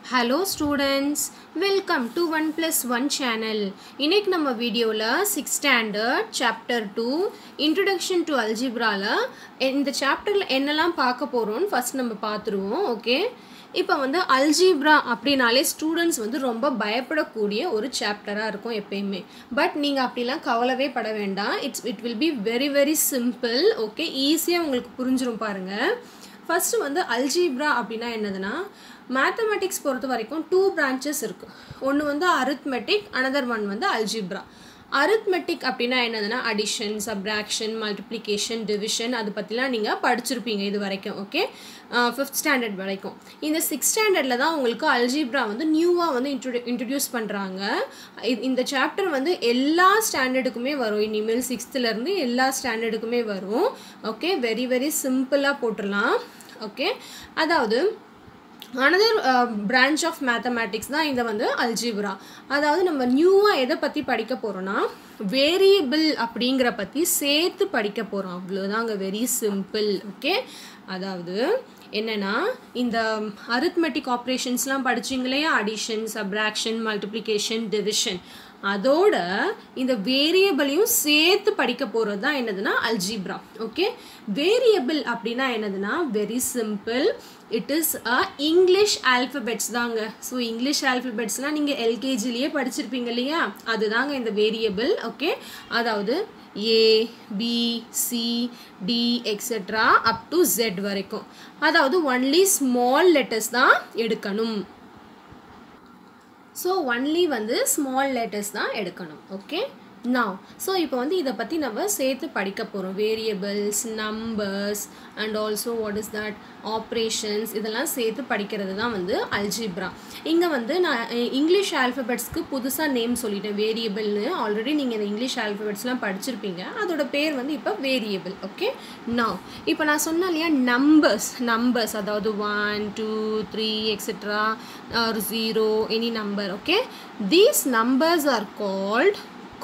hello students welcome to one plus one channel இன்னைக்கு நம்ம வீடியோவில் six standard chapter two introduction to அல்ஜிப்ராவில் இந்த சாப்டரில் என்னெல்லாம் பார்க்க போகிறோம்னு ஃபஸ்ட் நம்ம பார்த்துருவோம் ஓகே இப்போ வந்து அல்ஜிப்ரா அப்படின்னாலே ஸ்டூடெண்ட்ஸ் வந்து ரொம்ப பயப்படக்கூடிய ஒரு சாப்டராக இருக்கும் எப்பயுமே பட் நீங்கள் அப்படிலாம் கவலைவே பட வேண்டாம் it's it will be very very simple okay ஈஸியாக உங்களுக்கு புரிஞ்சிரும் பாருங்கள் ஃபஸ்ட்டு வந்து அல்ஜிப்ரா அப்படின்னா என்னதுன்னா மேத்தமெட்டிக்ஸ் பொறுத்த வரைக்கும் டூ பிரான்ச்சஸ் இருக்குது ஒன்று வந்து அரித்மெட்டிக் அனதர் ஒன் வந்து அல்ஜிப்ரா அரித்மெட்டிக் அப்படின்னா என்னதுன்னா அடிஷன் சப்ராக்ஷன் மல்டிப்ளிகேஷன் டிவிஷன் அது பற்றிலாம் நீங்கள் படிச்சிருப்பீங்க இது வரைக்கும் ஓகே ஃபிஃப்த் ஸ்டாண்டர்ட் வரைக்கும் இந்த சிக்ஸ் ஸ்டாண்டர்டில் தான் உங்களுக்கு அல்ஜிப்ரா வந்து நியூவாக வந்து இன்ட்ரோ இன்ட்ரடியூஸ் பண்ணுறாங்க இந்த சாப்டர் வந்து எல்லா ஸ்டாண்டர்டுக்குமே வரும் இனிமேல் சிக்ஸ்த்துலேருந்து எல்லா ஸ்டாண்டர்டுக்குமே வரும் ஓகே வெரி வெரி சிம்பிளாக போட்டுடலாம் ஓகே அதாவது அனதர் பிரான்ச் ஆஃப் மேத்தமேட்டிக்ஸ் தான் இதை வந்து அல்ஜிப்ரா அதாவது நம்ம நியூவாக எதை பற்றி படிக்க போகிறோன்னா வேரியபிள் அப்படிங்கிற பற்றி சேர்த்து படிக்க போகிறோம் அவ்வளோதாங்க வெரி சிம்பிள் ஓகே அதாவது என்னென்னா இந்த அரித்மெட்டிக் ஆப்ரேஷன்ஸ்லாம் படிச்சிங்க இல்லையா அடிஷன் சப்ராக்ஷன் மல்டிப்ளிகேஷன் டிவிஷன் அதோட இந்த வேரியபிளையும் சேர்த்து படிக்க போகிறது தான் என்னதுன்னா அல்ஜிப்ரா ஓகே வேரியபிள் அப்படின்னா என்னதுன்னா very simple it is a English alphabets தாங்க ஸோ இங்கிலீஷ் ஆல்ஃபபெட்ஸ்லாம் நீங்கள் எல்கேஜிலேயே படிச்சிருப்பீங்க இல்லையா அதுதாங்க இந்த வேரியபிள் ஓகே அதாவது A B C D etcetera up to Z வரைக்கும் அதாவது ஒன்லி ஸ்மால் லெட்டர்ஸ் தான் எடுக்கணும் ஸோ ஒன்லி வந்து ஸ்மால் லெட்டர்ஸ் தான் எடுக்கணும் ஓகே நவ் ஸோ இப்போ வந்து இதை பற்றி நம்ம சேர்த்து படிக்க போகிறோம் variables numbers and also what is that operations இதெல்லாம் சேர்த்து படிக்கிறது தான் வந்து அல்ஜிப்ரா இங்கே வந்து நான் இங்கிலீஷ் ஆல்ஃபபெட்ஸ்க்கு புதுசாக நேம் சொல்லிட்டேன் வேரியபிள்னு ஆல்ரெடி நீங்கள் இந்த இங்கிலீஷ் ஆல்ஃபபெட்ஸ்லாம் படிச்சிருப்பீங்க அதோட பேர் வந்து இப்போ வேரியபிள் ஓகே நவ் இப்போ நான் சொன்னேன் இல்லையா நம்பர்ஸ் நம்பர்ஸ் அதாவது ஒன் டூ த்ரீ எக்ஸெட்ரா ஒரு zero any number okay these numbers are called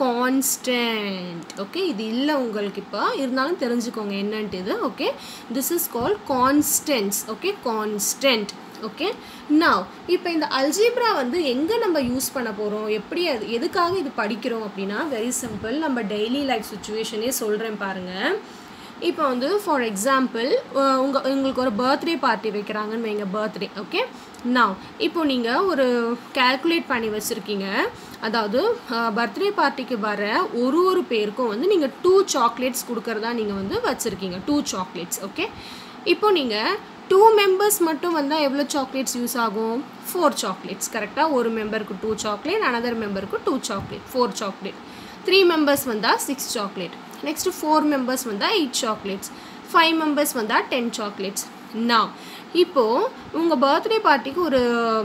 constant okay இது இல்லை உங்களுக்கு இப்போ இருந்தாலும் தெரிஞ்சுக்கோங்க என்னன்ட்டு இது okay this is call constants okay constant okay now இப்போ இந்த அல்ஜிப்ரா வந்து எங்கே நம்ம யூஸ் பண்ண போகிறோம் எப்படி அது எதுக்காக இது படிக்கிறோம் அப்படின்னா வெரி சிம்பிள் நம்ம டெய்லி லைஃப் சுச்சுவேஷனே சொல்கிறேன் பாருங்கள் இப்போ வந்து ஃபார் எக்ஸாம்பிள் உங்கள் உங்களுக்கு ஒரு பர்த்டே பார்ட்டி வைக்கிறாங்கன்னு வைங்க பர்த்டே ஓகே நான் இப்போ நீங்கள் ஒரு கேல்குலேட் பண்ணி வச்சுருக்கீங்க அதாவது பர்த்டே பார்ட்டிக்கு வர ஒரு ஒரு பேருக்கும் வந்து நீங்கள் டூ சாக்லேட்ஸ் கொடுக்குறதா நீங்கள் வந்து வச்சுருக்கீங்க டூ சாக்லேட்ஸ் ஓகே இப்போ நீங்கள் டூ மெம்பர்ஸ் மட்டும் வந்தால் எவ்வளோ சாக்லேட்ஸ் யூஸ் ஆகும் ஃபோர் சாக்லேட்ஸ் கரெக்டாக ஒரு மெம்பருக்கு டூ சாக்லேட் அனதர் மெம்பருக்கு two chocolate four chocolate three members வந்தால் six chocolate next four members வந்தால் எயிட் சாக்லேட்ஸ் ஃபைவ் மெம்பர்ஸ் வந்தால் டென் சாக்லேட்ஸ் நான் இப்போது உங்கள் பர்த்டே பார்ட்டிக்கு ஒரு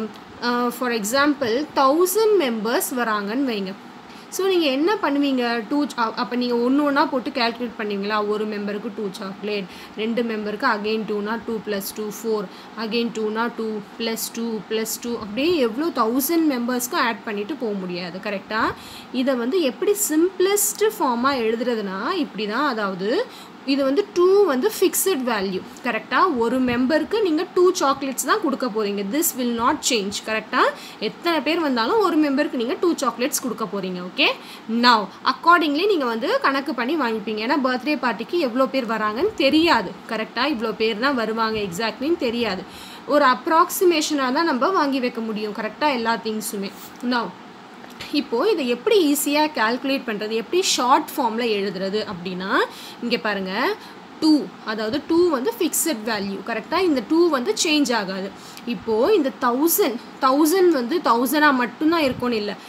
ஃபார் எக்ஸாம்பிள் தௌசண்ட் மெம்பர்ஸ் வராங்கன்னு வைங்க ஸோ நீங்கள் என்ன பண்ணுவீங்க டூ அப்போ நீங்கள் ஒன்று ஒன்றா போட்டு கேல்குலேட் பண்ணுவீங்களா ஒரு மெம்பருக்கு டூ சாக்லேட் ரெண்டு மெம்பருக்கு அகெயின் டூனா two plus two four again டூனா two plus two plus two அப்படியே எவ்வளோ தௌசண்ட் மெம்பர்ஸ்க்கும் ஆட் பண்ணிவிட்டு போக முடியாது கரெக்டாக இதை வந்து எப்படி சிம்பிளஸ்ட்டு ஃபார்மாக எழுதுறதுனா இப்படி தான் அதாவது இது வந்து டூ வந்து ஃபிக்ஸட் வேல்யூ கரெக்டாக ஒரு மெம்பருக்கு நீங்கள் டூ சாக்லேட்ஸ் தான் கொடுக்க போகிறீங்க திஸ் வில் நாட் சேஞ்ச் கரெக்டாக எத்தனை பேர் வந்தாலும் ஒரு மெம்பருக்கு நீங்கள் டூ சாக்லேட்ஸ் கொடுக்க போகிறீங்க ஓகே நவ் அக்கார்டிங்லி நீங்கள் வந்து கணக்கு பண்ணி வாங்கிப்பீங்க ஏன்னா பர்த்டே பார்ட்டிக்கு எவ்வளோ பேர் வராங்கன்னு தெரியாது கரெக்டாக இவ்வளோ பேர் தான் வருவாங்க எக்ஸாக்ட்லின்னு தெரியாது ஒரு அப்ராக்சிமேஷனாக தான் நம்ம வாங்கி வைக்க முடியும் கரெக்டாக எல்லா திங்ஸுமே நவ் இப்போது இதை எப்படி ஈஸியாக கேல்குலேட் பண்ணுறது எப்படி ஷார்ட் ஃபார்மில் எழுதுறது அப்படின்னா இங்கே பாருங்கள் டூ அதாவது டூ வந்து ஃபிக்ஸட் வேல்யூ கரெக்டாக இந்த டூ வந்து சேஞ்ச் ஆகாது இப்போது இந்த தௌசண்ட் தௌசண்ட் வந்து தௌசண்டாக மட்டும்தான் இருக்கும்னு இல்லை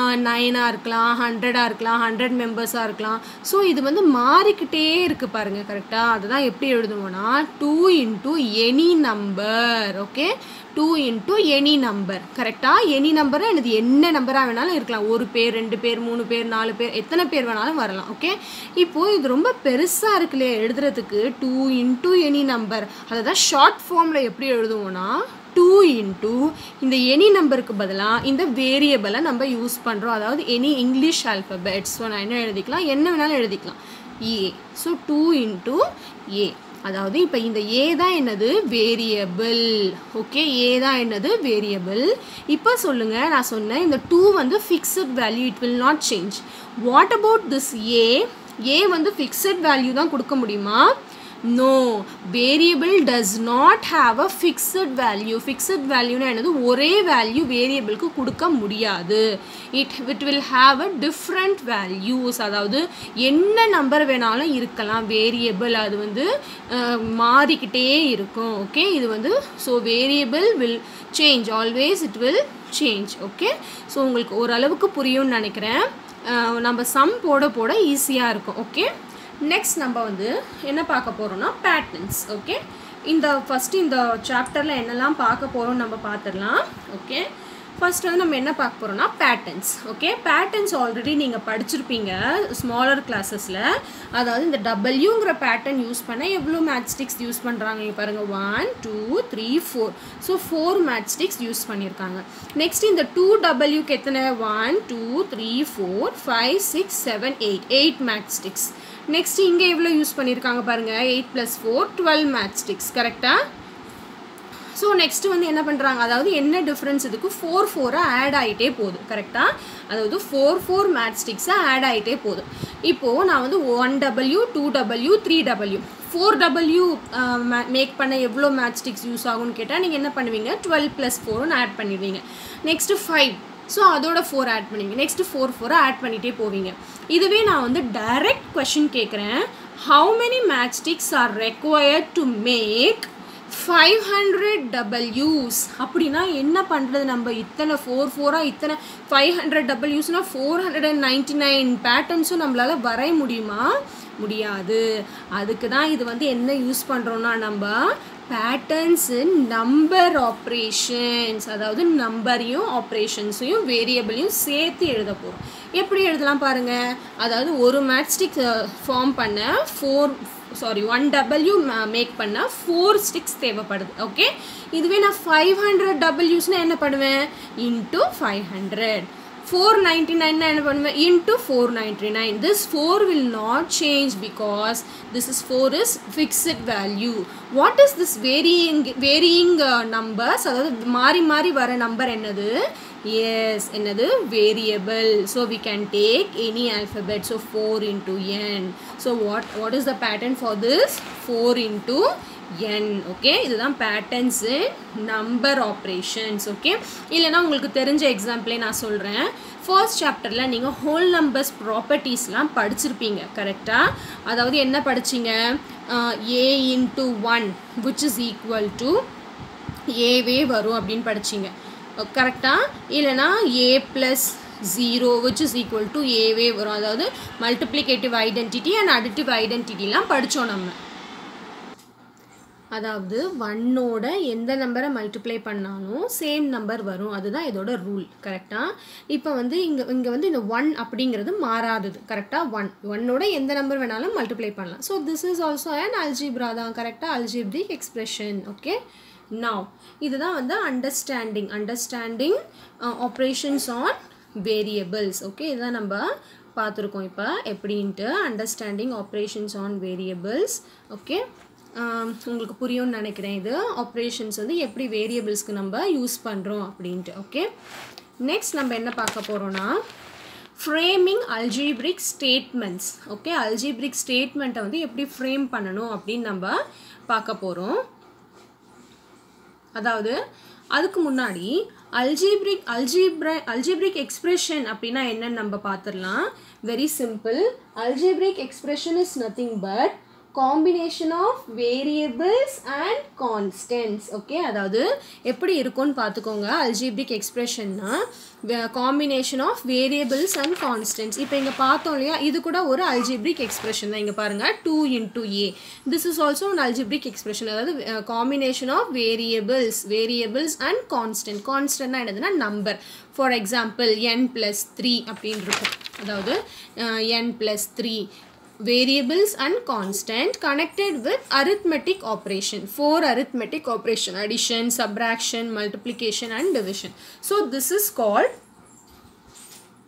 நைனாக இருக்கலாம் ஹண்ட்ரடாக இருக்கலாம் ஹண்ட்ரட் மெம்பர்ஸாக இருக்கலாம் ஸோ இது வந்து மாறிக்கிட்டே இருக்குது பாருங்கள் கரெக்டாக அதுதான் எப்படி எழுதுவோன்னா two into any number okay two into any number கரெக்டாக எனி நம்பராக எனக்கு என்ன நம்பராக வேணாலும் இருக்கலாம் ஒரு பேர் ரெண்டு பேர் மூணு பேர் நாலு பேர் எத்தனை பேர் வேணாலும் வரலாம் ஓகே இப்போது இது ரொம்ப பெருசாக இருக்குல்லையே எழுதுறதுக்கு டூ இன்ட்டு எனி நம்பர் அதை தான் ஷார்ட் ஃபார்மில் எப்படி எழுதுவோன்னா டூ இன்ட்டு இந்த எனி நம்பருக்கு பதிலாக இந்த வேரியபிளை நம்ம யூஸ் பண்ணுறோம் அதாவது எனி இங்கிலீஷ் ஆல்ஃபபெட்ஸ் ஸோ நான் என்ன எழுதிக்கலாம் என்ன வேணாலும் எழுதிக்கலாம் A so two into A அதாவது இப்போ இந்த ஏ தான் என்னது வேரியபிள் ஓகே ஏ தான் என்னது வேரியபிள் இப்போ சொல்லுங்கள் நான் சொன்னேன் இந்த டூ வந்து fixed value it will not change what about this A A வந்து ஃபிக்ஸட் வேல்யூ தான் கொடுக்க முடியுமா no variable does not have a fixed value fixed வேல்யூனா என்னது ஒரே வேல்யூ வேரியபிளுக்கு கொடுக்க முடியாது it it will have a different values அதாவது என்ன நம்பர் வேணாலும் இருக்கலாம் வேரியபிள் அது வந்து அஹ், மாறிக்கிட்டே இருக்கும் ஓகே இது வந்து so variable will change always it will change okay so உங்களுக்கு ஓரளவுக்கு புரியும்னு நினைக்கிறேன் அஹ், நம்ம சம் போட போட ஈஸியாக இருக்கும் ஓகே நெக்ஸ்ட் நம்ம வந்து என்ன பார்க்க போகிறோம்னா பேட்டர்ன்ஸ் ஓகே இந்த ஃபஸ்ட்டு இந்த சாப்டரில் என்னெல்லாம் பார்க்க போகிறோம் நம்ம பார்த்துடலாம் ஓகே ஃபர்ஸ்ட் வந்து நம்ம என்ன பார்க்க போகிறோம்னா பேட்டர்ன்ஸ் ஓகே பேட்டர்ன்ஸ் ஆல்ரெடி நீங்கள் படிச்சிருப்பீங்க ஸ்மாலர் கிளாஸஸில் அதாவது இந்த டபிள்யூங்கிற பேட்டர்ன் யூஸ் பண்ண எவ்வளோ மேட் ஸ்டிக்ஸ் யூஸ் பண்ணுறாங்க இங்கே பாருங்கள் one two three four so four match sticks use பண்ணியிருக்காங்க நெக்ஸ்ட் இந்த டூ டபிள்யூக்கு எத்தனை one two three four five six seven eight eight match sticks next இங்கே எவ்வளோ யூஸ் பண்ணியிருக்காங்க பாருங்கள் eight plus four twelve match sticks கரெக்டாக ஸோ நெக்ஸ்ட்டு வந்து என்ன பண்ணுறாங்க அதாவது என்ன டிஃப்ரென்ஸ் இதுக்கு ஃபோர் ஃபோராக ஆட் ஆகிட்டே போகுது கரெக்டாக அதாவது ஃபோர் ஃபோர் மேட் ஸ்டிக்ஸாக ஆட் ஆகிட்டே போகுது இப்போது நான் வந்து one W two W three W four W make பண்ண எவ்வளோ மேட் ஸ்டிக்ஸ் யூஸ் ஆகும்னு கேட்டால் நீங்கள் என்ன பண்ணுவீங்க டுவெல் ப்ளஸ் ஃபோர்னு ஆட் பண்ணிடுவீங்க நெக்ஸ்ட்டு ஃபைவ் ஸோ அதோட ஃபோர் ஆட் பண்ணுவீங்க நெக்ஸ்ட் ஃபோர் ஃபோரை ஆட் பண்ணிகிட்டே போவீங்க இதுவே நான் வந்து டைரக்ட் கொஷின் கேட்குறேன் how many match sticks are required to make five hundred டபிள்யூஸ் அப்படின்னா என்ன பண்ணுறது நம்ம இத்தனை ஃபோர் ஃபோராக இத்தனை ஃபைவ் ஹண்ட்ரட் டபிள்யூஸ்னால் four hundred and ninety nine பேட்டர்ன்ஸும் நம்மளால் வரைய முடியுமா முடியாது அதுக்கு தான் இது வந்து என்ன யூஸ் பண்ணுறோன்னா நம்ம பேட்டர்ன்ஸ் நம்பர் ஆப்ரேஷன்ஸ் அதாவது நம்பரையும் ஆப்ரேஷன்ஸையும் வேரியபிளையும் சேர்த்து எழுத போகிறோம் எப்படி எழுதலாம் பாருங்கள் அதாவது ஒரு மேட்ஸ்டிக் ஃபார்ம் பண்ண four sorry one W make பண்ண ஃபோர் ஸ்டிக்ஸ் தேவைப்படுது ஓகே இதுவே நான் ஃபைவ் ஹண்ட்ரட் டபிள்யூஸ்னால் என்ன பண்ணுவேன் into five hundred four ninety nine என்ன பண்ணுவேன் into four ninety nine this four will not change because this is four is fixed value what is this varying varying numbers அதாவது மாறி மாறி வர நம்பர் என்னது எஸ் என்னது variable so we can take any alphabet so four into N so what what is the pattern for this four into N okay இதுதான் patterns number operations okay இல்லைனா உங்களுக்கு தெரிஞ்ச எக்ஸாம்பிளே நான் சொல்கிறேன் ஃபர்ஸ்ட் சாப்டரில் நீங்கள் ஹோல் நம்பர்ஸ் ப்ராப்பர்ட்டிஸ்லாம் படிச்சிருப்பீங்க கரெக்டாக அதாவது என்ன படிச்சீங்க A into one which is equal to ஏவே வரும் அப்படின்னு படிச்சீங்க கரெக்டாக இல்லைனா A plus zero which is equal to ஏவே வரும் அதாவது மல்டிப்ளிகேட்டிவ் ஐடென்டிட்டி அண்ட் அடிட்டிவ் ஐடென்டிட்டிலாம் படித்தோம் நம்ம அதாவது ஒன்னோட எந்த நம்பரை மல்டிப்ளை பண்ணாலும் சேம் நம்பர் வரும் அதுதான் இதோட ரூல் கரெக்டாக இப்போ வந்து இங்கே இங்கே வந்து இந்த ஒன் அப்படிங்கிறது மாறாதது கரெக்டாக ஒன் ஒன்னோட எந்த நம்பர் வேணாலும் மல்டிப்ளை பண்ணலாம் so this is also an algebra தான் கரெக்டாக அல்ஜிப்ரிக் எக்ஸ்பிரஷன் ஓகே நவ் இதுதான் வந்து understanding understanding operations on variables okay இதுதான் நம்ம பார்த்துருக்கோம் இப்போ எப்படின்ட்டு understanding operations on variables okay உங்களுக்கு புரியும்னு நினைக்கிறேன் இது ஆப்ரேஷன்ஸ் வந்து எப்படி வேரியபிள்ஸ்க்கு நம்ம யூஸ் பண்ணுறோம் அப்படின்ட்டு ஓகே நெக்ஸ்ட் நம்ம என்ன பார்க்க போகிறோன்னா framing algebraic statements okay algebraic ஸ்டேட்மெண்ட்டை வந்து எப்படி ஃப்ரேம் பண்ணணும் அப்படின்னு நம்ம பார்க்க போகிறோம் அதாவது அதுக்கு முன்னாடி அல்ஜிப்ரிக் அல்ஜிப்ர அல்ஜிப்ரிக் எக்ஸ்பிரஷன் அப்படின்னா என்னன்னு நம்ம பார்த்துடலாம் very simple algebraic expression is nothing but combination of variables and constants okay அதாவது எப்படி இருக்கும்னு பார்த்துக்கோங்க அல்ஜிப்ரிக் எக்ஸ்பிரஷன்னா combination of variables and constants இப்போ இங்கே பார்த்தோம் இல்லையா இது கூட ஒரு அல்ஜிப்ரிக் எக்ஸ்பிரஷன் தான் இங்கே பாருங்கள் two into A this is also one algebraic expression அதாவது combination of variables variables and constant கான்ஸ்டன்ட்னா என்னதுன்னா number for example N plus three அப்படின்னு இருக்கும் அதாவது N plus three variables and constant connected with arithmetic operation four arithmetic operation addition subtraction multiplication and division so this is called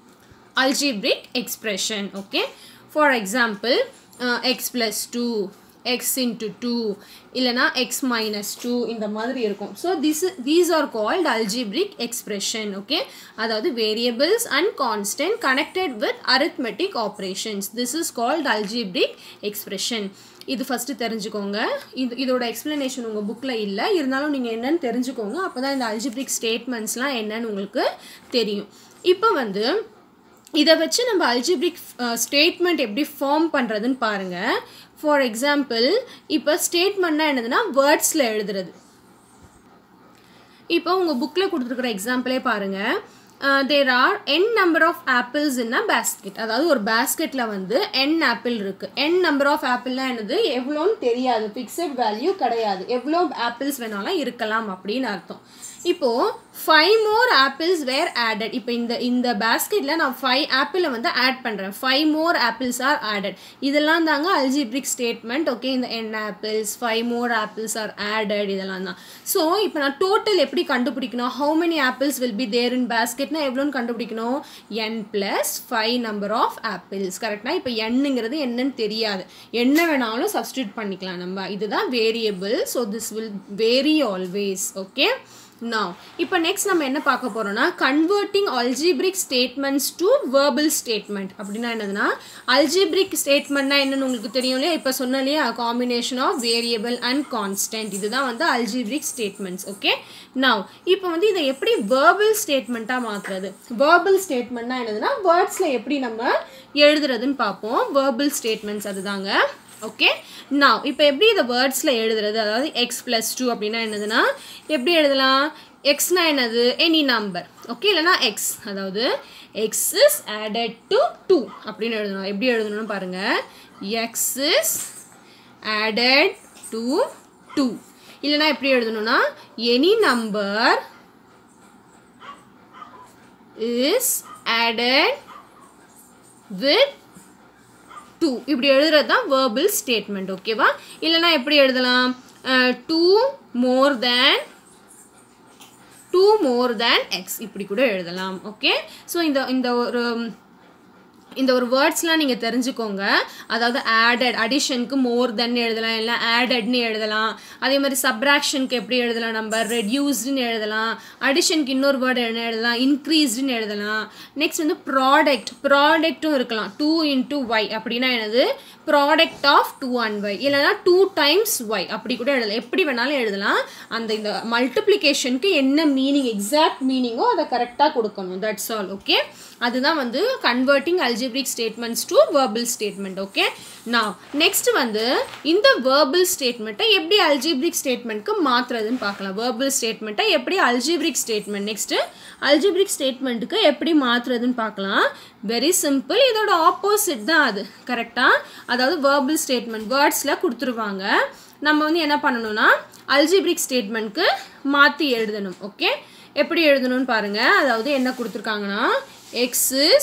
algebraic expression okay for example uh, x plus 2 X into two இல்லைனா X minus two இந்த மாதிரி இருக்கும் so this these are called algebraic expression okay அதாவது variables and constant connected with arithmetic operations this is called algebraic expression இது first தெரிஞ்சுக்கோங்க இது இதோட explanation உங்கள் புக்கில் இல்லை இருந்தாலும் நீங்கள் என்னன்னு தெரிஞ்சுக்கோங்க அப்போ தான் இந்த அல்ஜிப்ரிக் ஸ்டேட்மெண்ட்ஸ்லாம் என்னன்னு உங்களுக்கு தெரியும் இப்போ வந்து இதை வச்சு நம்ம அல்ஜிப்ரிக் ஸ்டேட்மெண்ட் எப்படி ஃபார்ம் பண்ணுறதுன்னு பாருங்கள் ஃபார் எக்ஸாம்பிள் இப்போ ஸ்டேட்மெண்ட்னா என்னதுன்னா வேர்ட்ஸில் எழுதுறது இப்போ உங்கள் புக்கில் கொடுத்துருக்குற எக்ஸாம்பிளே பாருங்கள் there are N number of apples in a basket அதாவது ஒரு பேஸ்கெட்டில் வந்து என் ஆப்பிள் இருக்குது என் நம்பர் ஆஃப் ஆப்பிள்லாம் என்னது எவ்வளோன்னு தெரியாது ஃபிக்ஸட் வேல்யூ கிடையாது எவ்வளோ ஆப்பிள்ஸ் வேணாலும் இருக்கலாம் அப்படின்னு அர்த்தம் இப்போது five more apples were added இப்போ இந்த இந்த பேஸ்கெட்டில் நான் ஃபைவ் ஆப்பிளை வந்து ஆட் பண்ணுறேன் five more apples are added இதெல்லாம் தாங்க அல்ஜிப்ரிக் ஸ்டேட்மெண்ட் ஓகே இந்த N apples five more apples are added இதெல்லாம் தான் ஸோ இப்போ நான் டோட்டல் எப்படி கண்டுபிடிக்கணும் how many apples will be there in பேஸ்கெட்னா எவ்வளோன்னு கண்டுபிடிக்கணும் N plus five number of apples கரெக்டாக இப்போ என்னங்கிறது என்னன்னு தெரியாது என்ன வேணாலும் சப்ஸ்டியூட் பண்ணிக்கலாம் நம்ம இதுதான் variable so this will vary always okay now இப்போ நெக்ஸ்ட் நம்ம என்ன பார்க்க போறோம்னா converting algebraic statements to verbal statement அப்படின்னா என்னதுன்னா அல்ஜிப்ரிக் ஸ்டேட்மெண்ட்னா என்னன்னு உங்களுக்கு தெரியும் இல்லையா இப்போ சொன்ன இல்லையா combination of variable and constant இதுதான் வந்து அல்ஜிப்ரிக் ஸ்டேட்மெண்ட்ஸ் ஓகே நவ் இப்போ வந்து இதை எப்படி வேர்பல் ஸ்டேட்மெண்ட்டாக மாற்றுறது வேர்பல் ஸ்டேட்மெண்ட்னா என்னதுன்னா வேர்ட்ஸில் எப்படி நம்ம எழுதுறதுன்னு பார்ப்போம் வேர்பல் ஸ்டேட்மெண்ட்ஸ் அதுதாங்க ஓகே நான் இப்போ எப்படி இதை வேர்ட்ஸில் எழுதுறது அதாவது எக்ஸ் ப்ளஸ் டூ அப்படின்னா என்னதுன்னா எப்படி எழுதலாம் எக்ஸ்னா என்னது எனி நம்பர் ஓகே இல்லைனா எக்ஸ் அதாவது X is added to two அப்படின்னு எழுதணும் எப்படி எழுதணும்னு பாருங்கள் X is added to two இல்லைனா எப்படி எழுதணும்னா any number is added with two இப்படி எழுதுறது தான் வேர்பிள் ஸ்டேட்மெண்ட் ஓகேவா இல்லைனா எப்படி எழுதலாம் two more than two more than X இப்படி கூட எழுதலாம் ஓகே ஸோ இந்த இந்த ஒரு இந்த ஒரு வேர்ட்ஸ்லாம் நீங்கள் தெரிஞ்சுக்கோங்க அதாவது ஆடட் அடிஷனுக்கு மோர் தென் எழுதலாம் இல்லை ஆடட்னு எழுதலாம் அதே மாதிரி சப்ராக்ஷனுக்கு எப்படி எழுதலாம் நம்ம ரெடியூஸ்டுன்னு எழுதலாம் அடிஷனுக்கு இன்னொரு வேர்டு என்ன எழுதலாம் இன்க்ரீஸ்டுன்னு எழுதலாம் நெக்ஸ்ட் வந்து ப்ராடக்ட் ப்ராடக்ட்டும் இருக்கலாம் டூ இன்ட்டு ஒய் அப்படின்னா என்னது product of two and Y இல்லைனா டூ டைம்ஸ் ஒய் அப்படி கூட எழுதலாம் எப்படி வேணாலும் எழுதலாம் அந்த இந்த மல்டிப்ளிகேஷனுக்கு என்ன மீனிங் எக்ஸாக்ட் மீனிங்கோ அதை கரெக்டாக கொடுக்கணும் தட்ஸ் ஆல் ஓகே அதுதான் வந்து converting algebraic statements to verbal statement okay நான் நெக்ஸ்ட் வந்து இந்த வேர்பிள் ஸ்டேட்மெண்ட்டை எப்படி அல்ஜிப்ரிக் ஸ்டேட்மெண்ட்க்கு மாற்றுறதுன்னு பார்க்கலாம் வேர்பிள் ஸ்டேட்மெண்ட்டை எப்படி அல்ஜிப்ரிக் ஸ்டேட்மெண்ட் நெக்ஸ்ட்டு அல்ஜிப்ரிக் ஸ்டேட்மெண்ட்டுக்கு எப்படி மாற்றுறதுன்னு பார்க்கலாம் வெரி சிம்பிள் இதோட ஆப்போசிட் தான் அது கரெக்டாக அதாவது வேர்பிள் ஸ்டேட்மெண்ட் வேர்ட்ஸில் கொடுத்துருவாங்க நம்ம வந்து என்ன பண்ணணும்னா அல்ஜிப்ரிக் ஸ்டேட்மெண்ட்க்கு மாற்றி எழுதணும் ஓகே எப்படி எழுதணும்னு பாருங்கள் அதாவது என்ன கொடுத்துருக்காங்கன்னா x is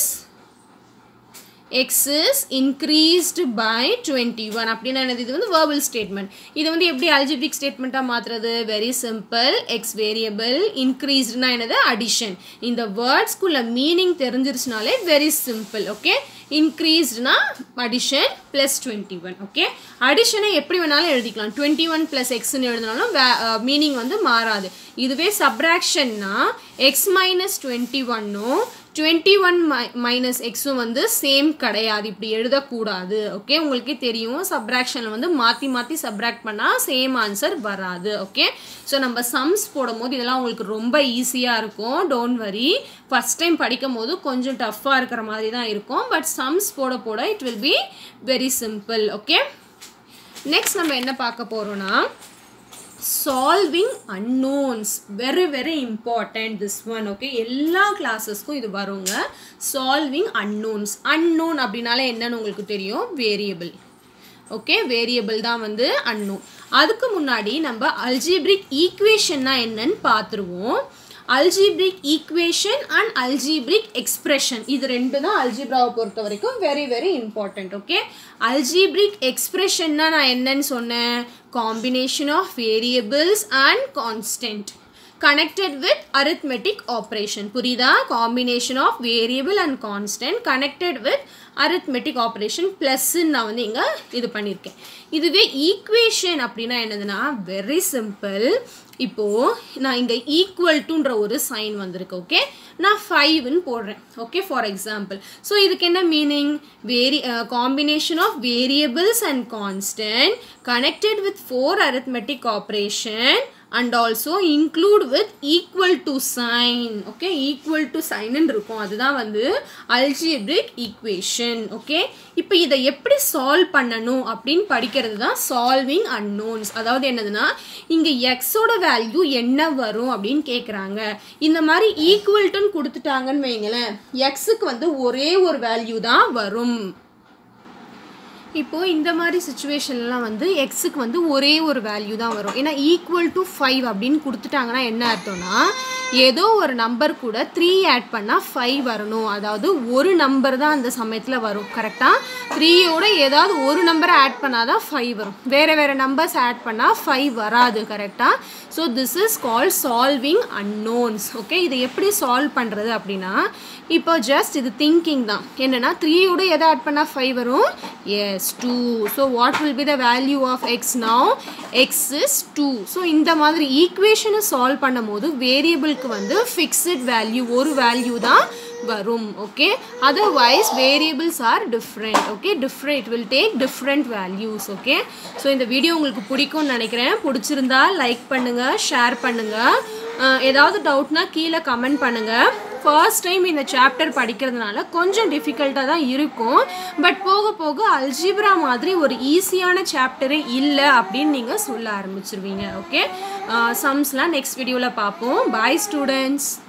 x is increased by 21 அப்படின்னா என்னது இது வந்து verbal statement இது வந்து எப்படி algebraic ஸ்டேட்மெண்ட்டாக மாற்றுறது வெரி சிம்பிள் எக்ஸ் வேரியபிள் இன்க்ரீஸ்டுனா என்னது அடிஷன் இந்த வேர்ட்ஸ்குள்ள மீனிங் தெரிஞ்சிருச்சுனாலே வெரி சிம்பிள் ஓகே இன்க்ரீஸ்டுனா addition plus twenty one okay அடிஷனை எப்படி வேணாலும் எழுதிக்கலாம் டுவெண்ட்டி ஒன் ப்ளஸ் எக்ஸ்னு எழுதினாலும் மீனிங் வந்து மாறாது இதுவே சப்ராக்ஷன்னா எக்ஸ் மைனஸ் டுவெண்ட்டி ஒன்னும் டுவெண்ட்டி ஒன் மை மைனஸ் எக்ஸும் வந்து சேம் கிடையாது இப்படி எழுதக்கூடாது ஓகே உங்களுக்கே தெரியும் சப்ராக்ஷனில் வந்து மாற்றி மாற்றி சப்ராக்ட் பண்ணால் சேம் ஆன்சர் வராது ஓகே ஸோ நம்ம சம்ஸ் போடும்போது இதெல்லாம் உங்களுக்கு ரொம்ப ஈஸியாக இருக்கும் டோன்ட் வரி ஃபஸ்ட் டைம் படிக்கும் போது கொஞ்சம் டஃப்பாக இருக்கிற மாதிரி தான் இருக்கும் பட் சம்ஸ் போட போட it will be very simple okay next நம்ம என்ன பார்க்க போகிறோன்னா solving unknowns very very important this one okay எல்லா கிளாஸஸ்க்கும் இது வருங்க சால்விங் அன்னோன்ஸ் அன்னோன் அப்படின்னாலே என்னன்னு உங்களுக்கு தெரியும் வேரியபிள் ஓகே வேரியபிள் தான் வந்து அன்னோன் அதுக்கு முன்னாடி நம்ம அல்ஜிப்ரிக் ஈக்குவேஷன்னா என்னன்னு பார்த்துருவோம் algebraic equation and algebraic expression இது ரெண்டு தான் அல்ஜிப்ராவை பொறுத்த வரைக்கும் very very important okay algebraic எக்ஸ்பிரஷன்னா நான் என்னன்னு சொன்னேன் combination of variables and constant connected with arithmetic operation புரியுதா combination of variable and constant connected with arithmetic operation plus நான் வந்து இங்க இது பண்ணியிருக்கேன் இதுவே ஈக்குவேஷன் அப்படின்னா என்னதுன்னா வெரி சிம்பிள் இப்போ நான் இங்க ஈக்குவல் டுன்ற ஒரு சைன் வந்திருக்கு ஓகே நான் ஃபைவ்னு போடுறேன் ஓகே ஃபார் எக்ஸாம்பிள் ஸோ இதுக்கு என்ன meaning very combination of variables and constant connected with four arithmetic operation and also include with equal to sign okay equal to sign இருக்கும் அதுதான் வந்து அல்ஜிப்ரிக் ஈக்குவேஷன் ஓகே இப்போ இதை எப்படி சால்வ் பண்ணணும் அப்படின்னு படிக்கிறது தான் சால்விங் அன்னோன்ஸ் அதாவது என்னதுன்னா இங்கே எக்ஸோட வேல்யூ என்ன வரும் அப்படின்னு கேட்குறாங்க இந்த மாதிரி ஈக்குவல் டுன்னு கொடுத்துட்டாங்கன்னு வைங்களேன் எக்ஸுக்கு வந்து ஒரே ஒரு வேல்யூ தான் வரும் இப்போது இந்த மாதிரி சுச்சுவேஷன்லாம் வந்து எக்ஸுக்கு வந்து ஒரே ஒரு வேல்யூ தான் வரும் ஏன்னா ஈக்குவல் டு ஃபைவ் அப்படின்னு கொடுத்துட்டாங்கன்னா என்ன அர்த்தம்னா ஏதோ ஒரு நம்பர் கூட த்ரீ ஆட் பண்ணால் ஃபைவ் வரணும் அதாவது ஒரு நம்பர் தான் அந்த சமயத்தில் வரும் கரெக்டாக த்ரீயோட ஏதாவது ஒரு நம்பரை ஆட் பண்ணால் தான் ஃபைவ் வரும் வேறு வேறு நம்பர்ஸ் ஆட் பண்ணால் ஃபைவ் வராது கரெக்டாக so this is call solving unknowns okay இதை எப்படி சால்வ் பண்ணுறது அப்படின்னா இப்போ ஜஸ்ட் இது திங்கிங் தான் என்னென்னா த்ரீயோட எதை ஆட் பண்ணால் ஃபைவ் வரும் yes two so what will be the value of X now X is two so இந்த மாதிரி ஈக்குவேஷனை சால்வ் பண்ணும் போது வேரியபிளுக்கு வந்து ஃபிக்ஸட் வேல்யூ ஒரு வேல்யூ தான் வரும் okay otherwise variables are different okay different it will take different values okay so இந்த வீடியோ உங்களுக்கு பிடிக்கும்னு நினைக்கிறேன் பிடிச்சிருந்தா லைக் பண்ணுங்கள் ஷேர் பண்ணுங்கள் ஏதாவது டவுட்னா கீழே கமெண்ட் பண்ணுங்கள் ஃபர்ஸ்ட் டைம் இந்த சாப்டர் படிக்கிறதுனால கொஞ்சம் டிஃபிகல்ட்டாக தான் இருக்கும் பட் போக போக அல்ஜிப்ரா மாதிரி ஒரு ஈஸியான சாப்டரே இல்லை அப்படின்னு நீங்கள் சொல்ல ஆரம்பிச்சிருவீங்க ஓகே சம்ஸ்லாம் நெக்ஸ்ட் வீடியோவில் பார்ப்போம் பாய் ஸ்டூடெண்ட்ஸ்